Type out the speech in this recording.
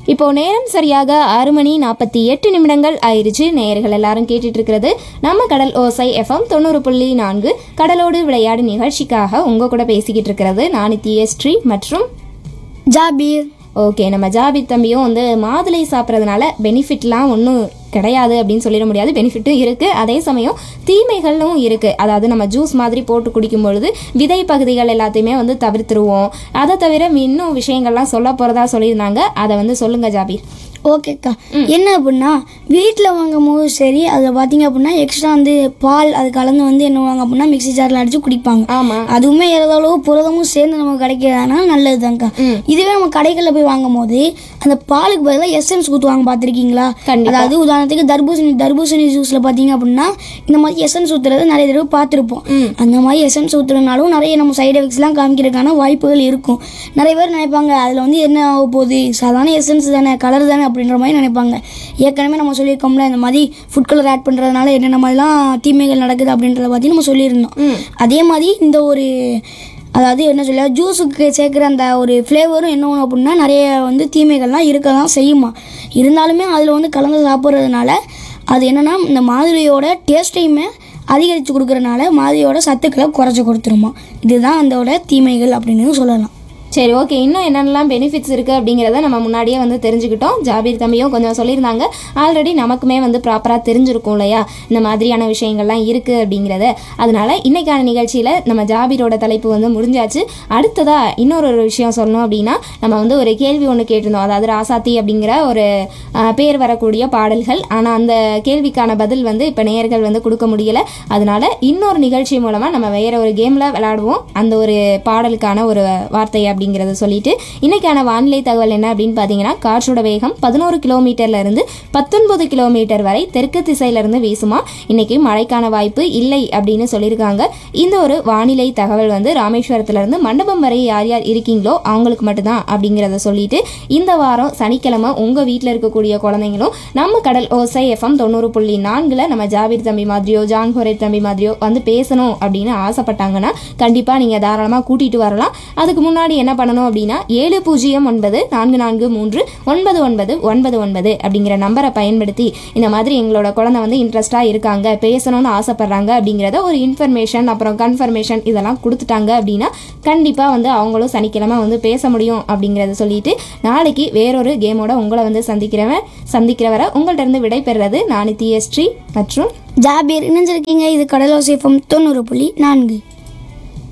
இப்போ நேரம் சரியாக ஆறு மணி நாற்பத்தி எட்டு நிமிடங்கள் ஆயிருச்சு நேயர்கள் எல்லாரும் கேட்டுட்டு இருக்கிறது நம்ம கடல் ஓசை எஃப்எம் தொண்ணூறு புள்ளி நான்கு கடலோடு விளையாடு நிகழ்ச்சிக்காக உங்க கூட பேசிக்கிட்டு இருக்கிறது நான் ஸ்ரீ மற்றும் ஜாபீர் ஓகே நம்ம ஜாபித் தம்பியும் வந்து மாதுளை சாப்பிட்றதுனால பெனிஃபிட்லாம் ஒன்றும் கிடையாது அப்படின்னு சொல்லிட முடியாது பெனிஃபிட்டும் இருக்குது அதே சமயம் தீமைகளும் இருக்குது அதாவது நம்ம ஜூஸ் மாதிரி போட்டு குடிக்கும் பொழுது விதை பகுதிகள் எல்லாத்தையுமே வந்து தவிர்த்துருவோம் அதை தவிர இன்னும் விஷயங்கள்லாம் சொல்ல போகிறதா சொல்லியிருந்தாங்க அதை வந்து சொல்லுங்க ஜாபீர் ஓகேக்கா என்ன அப்படின்னா வீட்டில் வாங்கும் போது சரி அதில் பார்த்தீங்க அப்படின்னா எக்ஸ்ட்ரா வந்து பால் அது கலந்து வந்து என்ன வாங்க அப்படின்னா மிக்ஸி ஜாரில் அடித்து குடிப்பாங்க ஆமாம் அதுவுமே ஏதளவு புரதமும் சேர்ந்து நமக்கு கிடைக்கிறதுனால நல்லதுதான்க்கா இதுவே நம்ம கடைகளில் போய் வாங்கும் போது அந்த பாலுக்கு பதிலாக எசன்ஸ் ஊற்றுவாங்க பார்த்துருக்கீங்களா கண்டிப்பா. அதாவது உதாரணத்துக்கு தர்பூசணி தர்பூசணி ஜூஸில் பார்த்தீங்க அப்படின்னா இந்த மாதிரி எசன்ஸ் ஊற்றுறது நிறைய தடவை பார்த்துருப்போம் அந்த மாதிரி எசன்ஸ் ஊற்றுறதுனாலும் நிறைய நம்ம சைடு எஃபெக்ட்ஸ்லாம் காமிக்கிறதுக்கான வாய்ப்புகள் இருக்கும் நிறைய பேர் நினைப்பாங்க அதில் வந்து என்ன ஆக போகுது சாதாரண எசன்ஸ் தானே கலர் தானே அப்படின்ற மாதிரி நினைப்பாங்க ஏற்கனவே நம்ம சொல்லியிருக்கோம்ல இந்த மாதிரி ஃபுட் கலர் ஆட் பண்ணுறதுனால என்னென்ன மாதிரிலாம் தீமைகள் நடக்குது அப்படின்றத பற்றி நம்ம சொல்லியிருந்தோம் அதே மாதிரி இந்த ஒரு அதாவது என்ன சொல்ல ஜூஸுக்கு சேர்க்குற அந்த ஒரு ஃப்ளேவரும் என்ன ஒன்று அப்படின்னா நிறைய வந்து தீமைகள்லாம் இருக்க தான் செய்யுமா இருந்தாலுமே அதில் வந்து கலந்து சாப்பிட்றதுனால அது என்னென்னா இந்த மாதிரியோட டேஸ்ட்டையுமே அதிகரித்து கொடுக்குறனால மாதிரியோட சத்துக்களை குறைச்சி கொடுத்துருமா இதுதான் அதோட தீமைகள் அப்படின்னு சொல்லலாம் சரி ஓகே இன்னும் என்னென்னலாம் பெனிஃபிட்ஸ் இருக்குது அப்படிங்கிறத நம்ம முன்னாடியே வந்து தெரிஞ்சுக்கிட்டோம் ஜாபீர் தம்பியும் கொஞ்சம் சொல்லியிருந்தாங்க ஆல்ரெடி நமக்குமே வந்து ப்ராப்பராக தெரிஞ்சிருக்கும் இல்லையா இந்த மாதிரியான விஷயங்கள்லாம் இருக்குது அப்படிங்கிறத அதனால இன்னைக்கான நிகழ்ச்சியில் நம்ம ஜாபீரோட தலைப்பு வந்து முடிஞ்சாச்சு அடுத்ததாக இன்னொரு ஒரு விஷயம் சொல்லணும் அப்படின்னா நம்ம வந்து ஒரு கேள்வி ஒன்று கேட்டிருந்தோம் அதாவது ராசாத்தி அப்படிங்கிற ஒரு ஆஹ், பேர் வரக்கூடிய பாடல்கள் ஆனால் அந்த கேள்விக்கான பதில் வந்து இப்போ நேயர்கள் வந்து கொடுக்க முடியல அதனால இன்னொரு நிகழ்ச்சி மூலமாக நம்ம வேற ஒரு கேமில் விளையாடுவோம் அந்த ஒரு பாடலுக்கான ஒரு வார்த்தை அப்படிங்கிறத சொல்லிட்டு இன்னைக்கான வானிலை தகவல் என்ன அப்படின்னு பார்த்தீங்கன்னா காற்றோட வேகம் பதினோரு கிலோமீட்டர்ல இருந்து பத்தொன்பது கிலோமீட்டர் வரை தெற்கு திசையில இருந்து வீசுமா இன்னைக்கு மழைக்கான வாய்ப்பு இல்லை அப்படின்னு சொல்லியிருக்காங்க இந்த ஒரு வானிலை தகவல் வந்து ராமேஸ்வரத்துல இருந்து மண்டபம் வரை யார் யார் இருக்கீங்களோ அவங்களுக்கு மட்டும்தான் அப்படிங்கிறத சொல்லிட்டு இந்த வாரம் சனிக்கிழமை உங்க வீட்டில் இருக்கக்கூடிய குழந்தைங்களும் நம்ம கடல் ஓசை எஃப்எம் தொண்ணூறு புள்ளி நான்குல நம்ம ஜாபீர் தம்பி மாதிரியோ ஜான் ஹொரேட் தம்பி மாதிரியோ வந்து பேசணும் அப்படின்னு ஆசைப்பட்டாங்கன்னா கண்டிப்பா நீங்க தாராளமா கூட்டிட்டு வரலாம் அதுக்கு முன்னாடி என்ன பண்ணணும் அப்படின்னா ஏழு பூஜ்ஜியம் ஒன்பது நான்கு நான்கு மூன்று ஒன்பது ஒன்பது ஒன்பது ஒன்பது அப்படிங்கிற நம்பரை பயன்படுத்தி இந்த மாதிரி எங்களோட குழந்தை வந்து இன்ட்ரெஸ்டா இருக்காங்க பேசணும்னு ஆசைப்படுறாங்க அப்படிங்கிறத ஒரு இன்ஃபர்மேஷன் அப்புறம் கன்ஃபர்மேஷன் இதெல்லாம் கொடுத்துட்டாங்க அப்படின்னா கண்டிப்பா வந்து அவங்களும் சனிக்கிழமை வந்து பேச முடியும் அப்படிங்கிறத சொல்லிட்டு நாளைக்கு வேறொரு கேமோட உங்களை வந்து சந்திக்கிறவன் சந்திக்கிறவரை உங்கள்ட்ட இருந்து விடைபெறுறது நானு டிஎஸ்ட்ரி மற்றும் ஜாபீர் இணைஞ்சிருக்கீங்க இது கடலோசேஃபம் தொண்ணூறு புள்ளி நான்கு